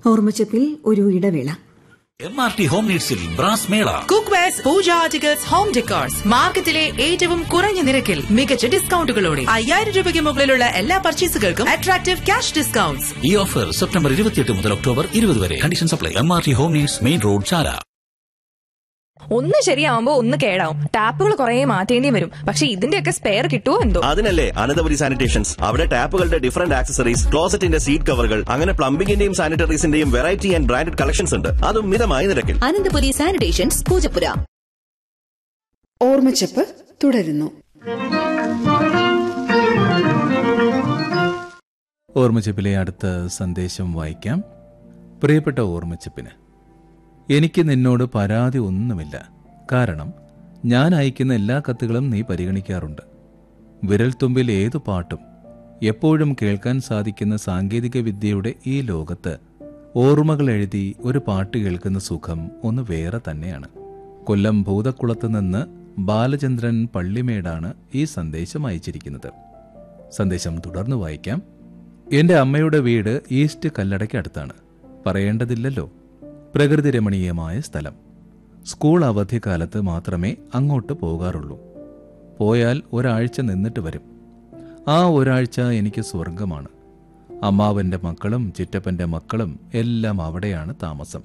ഓർമ്മച്ചപ്പിൽ ഒരു ഇടവേള M R T home നീഡ്സിൽ ബ്രാസ് മേള cook wares puja articles home decors മാർക്കറ്റിലെ ഏറ്റവും കുറഞ്ഞ നിരക്കിൽ മികച്ച ഡിസ്കൗണ്ടുകളോടെ അയ്യായിരം രൂപയ്ക്ക് മുകളിലുള്ള എല്ലാ പർച്ചേസുകൾക്കും അട്രാക്റ്റീവ് ക്യാഷ് ഡിസ്കൗണ്ട്സ് ഈ ഓഫർ സെപ്റ്റംബർ ഇരുപത്തിയെട്ട് മുതൽ ഒക്ടോബർ ഇരുപത് വരെ condition supply M R T home needs main road Chala ഒന്ന് ശരിയാവുമ്പോ ഒന്ന് കേടാവും ടാപ്പുകൾ കുറെ മാറ്റേണ്ടി വരും പക്ഷെ ഇതിന്റെയൊക്കെ സ്പെയർ കിട്ടുമോ എന്തോ അതിനല്ലേ അനന്തപുരി സാനിറ്റേഷൻസ് അവിടെ ടാപ്പുകളുടെ ഡിഫറന്റ് ആക്സസറീസ് ക്ലോസറ്റിന്റെ സീറ്റ് കവറുകൾ അങ്ങനെ പ്ലംബിംഗിന്റെയും സാനിറ്ററീസിന്റെയും വെറൈറ്റി ആൻഡ് ബ്രാൻഡഡ് കളക്ഷൻസ് ഉണ്ട് അതും മിതമായ നിരക്കിൽ അനന്തപുരി സാനിറ്റേഷൻസ് പൂജപ്പുര ഓർമ്മച്ചപ്പ് തുടരുന്നു ഓർമ്മച്ചപ്പിലെ അടുത്ത സന്ദേശം വായിക്കാം പ്രിയപ്പെട്ട ഓർമ്മച്ചപ്പിന് എനിക്ക് നിന്നോട് പരാതി ഒന്നുമില്ല കാരണം ഞാൻ അയക്കുന്ന എല്ലാ കത്തുകളും നീ പരിഗണിക്കാറുണ്ട് വിരൽത്തുമ്പിൽ ഏതു പാട്ടും എപ്പോഴും കേൾക്കാൻ സാധിക്കുന്ന സാങ്കേതിക വിദ്യയുടെ ഈ ലോകത്ത് ഓർമ്മകൾ എഴുതി ഒരു പാട്ട് കേൾക്കുന്ന സുഖം ഒന്ന് വേറെ തന്നെയാണ് കൊല്ലം ഭൂതക്കുളത്ത് നിന്ന് ബാലചന്ദ്രൻ പള്ളിമേടാണ് ഈ സന്ദേശം അയച്ചിരിക്കുന്നത് സന്ദേശം തുടർന്ന് വായിക്കാം എന്റെ അമ്മയുടെ വീട് ഈസ്റ്റ് കല്ലടയ്ക്ക് അടുത്താണ് പറയേണ്ടതില്ലല്ലോ പ്രകൃതി രമണീയമായ സ്ഥലം സ്കൂൾ അവധിക്കാലത്ത് മാത്രമേ അങ്ങോട്ട് പോകാറുള്ളൂ പോയാൽ ഒരാഴ്ച നിന്നിട്ട് വരും ആ ഒരാഴ്ച എനിക്ക് സ്വർഗമാണ് അമ്മാവന്റെ മക്കളും ചിറ്റപ്പന്റെ മക്കളും എല്ലാം അവിടെയാണ് താമസം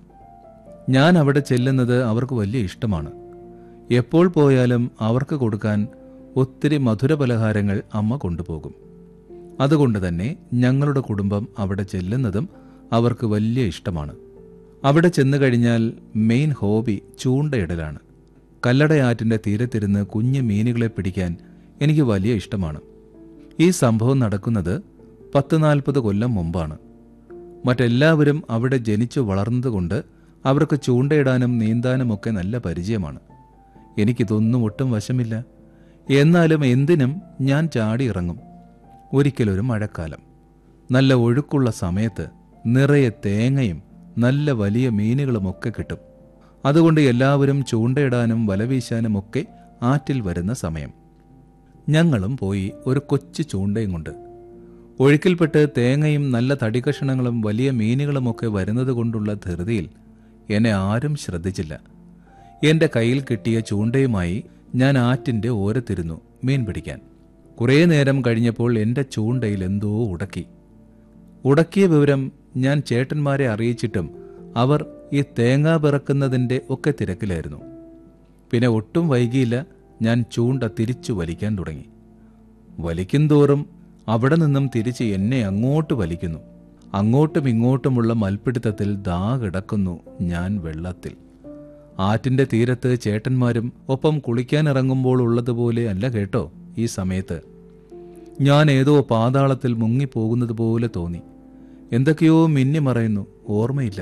ഞാൻ അവിടെ ചെല്ലുന്നത് അവർക്ക് വലിയ ഇഷ്ടമാണ് എപ്പോൾ പോയാലും അവർക്ക് കൊടുക്കാൻ ഒത്തിരി മധുരപലഹാരങ്ങൾ അമ്മ കൊണ്ടുപോകും അതുകൊണ്ട് തന്നെ ഞങ്ങളുടെ കുടുംബം അവിടെ ചെല്ലുന്നതും അവർക്ക് വലിയ ഇഷ്ടമാണ് അവിടെ ചെന്നു കഴിഞ്ഞാൽ മെയിൻ ഹോബി ചൂണ്ടയിടലാണ് കല്ലടയാറ്റിന്റെ തീരത്തിരുന്ന് കുഞ്ഞു മീനുകളെ പിടിക്കാൻ എനിക്ക് വലിയ ഇഷ്ടമാണ് ഈ സംഭവം നടക്കുന്നത് പത്ത് നാൽപ്പത് കൊല്ലം മുമ്പാണ് മറ്റെല്ലാവരും അവിടെ ജനിച്ചു വളർന്നതുകൊണ്ട് അവർക്ക് ചൂണ്ടയിടാനും നീന്താനുമൊക്കെ നല്ല പരിചയമാണ് എനിക്കിതൊന്നും ഒട്ടും വശമില്ല എന്നാലും എന്തിനും ഞാൻ ചാടി ഇറങ്ങും ഒരിക്കലൊരു മഴക്കാലം നല്ല ഒഴുക്കുള്ള സമയത്ത് നിറയെ തേങ്ങയും നല്ല വലിയ മീനുകളുമൊക്കെ കിട്ടും അതുകൊണ്ട് എല്ലാവരും ചൂണ്ടയിടാനും വലവീശാനും ഒക്കെ ആറ്റിൽ വരുന്ന സമയം ഞങ്ങളും പോയി ഒരു കൊച്ചു ചൂണ്ടയും കൊണ്ട് ഒഴുക്കിൽപ്പെട്ട് തേങ്ങയും നല്ല തടികഷണങ്ങളും വലിയ മീനുകളുമൊക്കെ വരുന്നത് കൊണ്ടുള്ള ധൃതിയിൽ എന്നെ ആരും ശ്രദ്ധിച്ചില്ല എന്റെ കയ്യിൽ കിട്ടിയ ചൂണ്ടയുമായി ഞാൻ ആറ്റിന്റെ ഓരത്തിരുന്നു മീൻ പിടിക്കാൻ കുറേ നേരം കഴിഞ്ഞപ്പോൾ എന്റെ ചൂണ്ടയിൽ എന്തോ ഉടക്കി ഉടക്കിയ വിവരം ഞാൻ ചേട്ടന്മാരെ അറിയിച്ചിട്ടും അവർ ഈ തേങ്ങ പിറക്കുന്നതിന്റെ ഒക്കെ തിരക്കിലായിരുന്നു പിന്നെ ഒട്ടും വൈകിയില്ല ഞാൻ ചൂണ്ട തിരിച്ചു വലിക്കാൻ തുടങ്ങി വലിക്കും തോറും അവിടെ നിന്നും തിരിച്ച് എന്നെ അങ്ങോട്ട് വലിക്കുന്നു അങ്ങോട്ടും ഇങ്ങോട്ടുമുള്ള മൽപ്പിടുത്തത്തിൽ ദാ കിടക്കുന്നു ഞാൻ വെള്ളത്തിൽ ആറ്റിന്റെ തീരത്ത് ചേട്ടന്മാരും ഒപ്പം കുളിക്കാനിറങ്ങുമ്പോൾ ഉള്ളതുപോലെ അല്ല കേട്ടോ ഈ സമയത്ത് ഞാൻ ഏതോ പാതാളത്തിൽ മുങ്ങിപ്പോകുന്നത് പോലെ തോന്നി എന്തൊക്കെയോ മിന്നി മറയുന്നു ഓർമ്മയില്ല